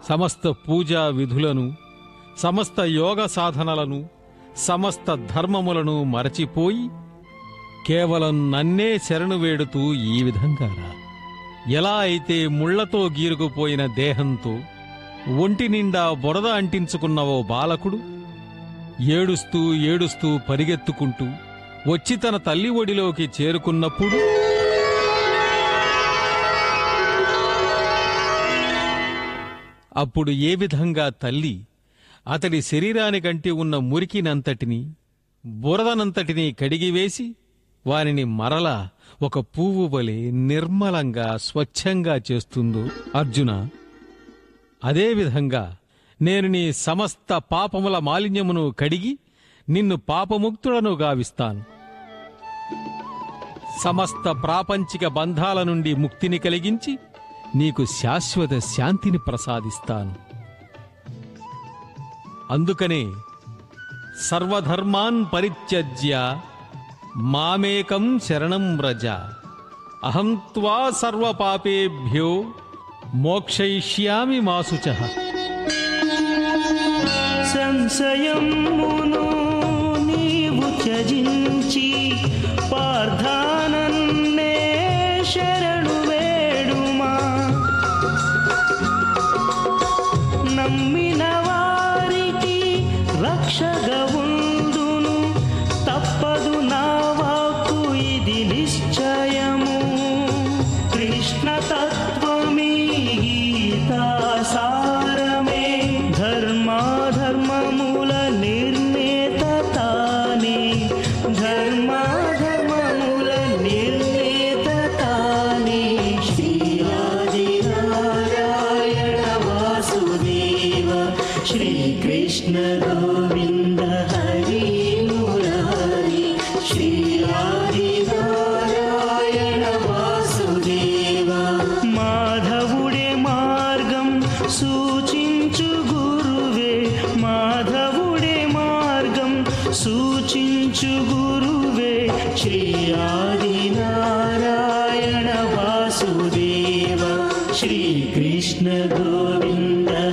సమస్త పూజా విధులను సమస్త యోగ సాధనలను సమస్త ధర్మములను మరచిపోయి కేవలం నన్నే శరణు వేడుతూ ఈ విధంగా రా ఎలా అయితే ముళ్లతో గీరుకుపోయిన దేహంతో ఒంటి నిండా బురద అంటించుకున్న ఓ బాలకుడు ఏడుస్తూ ఏడుస్తూ పరిగెత్తుకుంటూ వచ్చి తన తల్లి ఒడిలోకి చేరుకున్నప్పుడు అప్పుడు ఏ విధంగా తల్లి అతడి శరీరానికంటి ఉన్న మురికినంతటిని బురదనంతటిని కడిగివేసి వానిని మరలా ఒక పువ్వు వలె నిర్మలంగా స్వచ్ఛంగా చేస్తుందో అర్జున అదేవిధంగా నేను నీ సమస్త పాపముల మాలిన్యమును కడిగి నిన్ను పాపముక్తులను గావిస్తాను సమస్త ప్రాపంచిక బంధాల నుండి ముక్తిని కలిగించి నీకు శాశ్వత శాంతిని ప్రసాదిస్తాను అందుకనే సర్వధర్మాన్ పరిత్యజ్య మామేకం శరణం వ్రజ అహం త్వా సర్వపాపేభ్యో మోక్షయిష్యామి మాసుచః సంశయమును నీవు త్యజించి పార్థానన్నే శరణు వేడుమా నమ్మిన వారికి రక్షగా ఉందును తప్పదు నా వాక్కు ఇది నిశ్చయము కృష్ణ తత్వమీ గీతా సారమే ధర్మాధర్మముల నిర్ణేత తానే ధర్మాధర్మముల నిర్ణేత తానే శ్రీరాజనారాయణ వాసుదేవ శ్రీకృష్ణ గోవింద హరి మురారి శ్రీరాజనారాయణ వాసుదేవ మాధవుడే మార్గం సూచించు గురువే మాధవుడే మార్గం సూచించు గురువే శ్రీ ఆదినారాయణ వాసుదేవ శ్రీకృష్ణ గోవింద